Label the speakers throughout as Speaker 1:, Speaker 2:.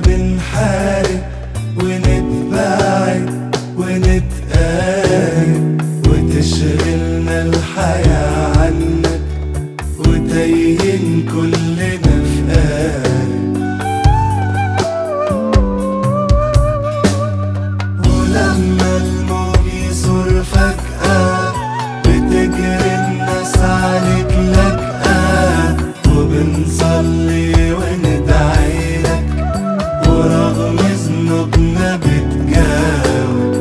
Speaker 1: بنحارب ونتباعد ونتقارب وتشغلنا الحياة عنك وتايهين كلنا في قارب ولما الموج يصور فجأة بتجري الناس عليك لجأة وبنصلي وندعي لك ورغم ذنوبنا بتجاوب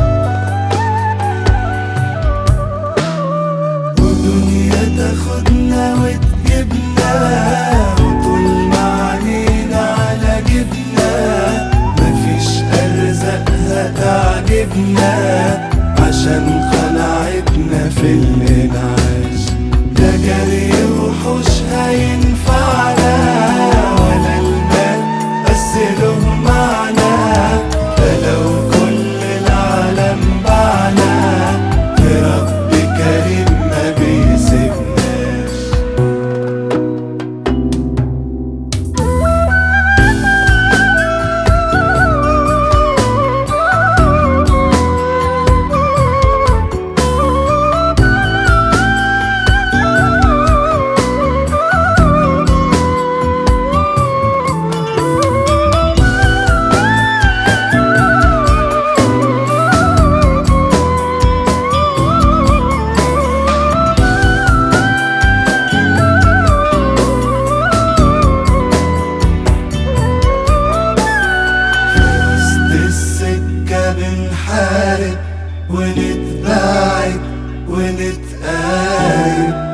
Speaker 1: ودنيا تاخدنا وتجيبنا وطول ما عينينا على جبنا مفيش أرزاقها تعجبنا عشان خلعتنا في اللي نعيش ده جري وحوش هينفعنا ولا المال بس له معنى ده لو كل العالم باعنا رب كريم ما بيسيبناش وسط السكة بنحارب ونتباعد ونتقارب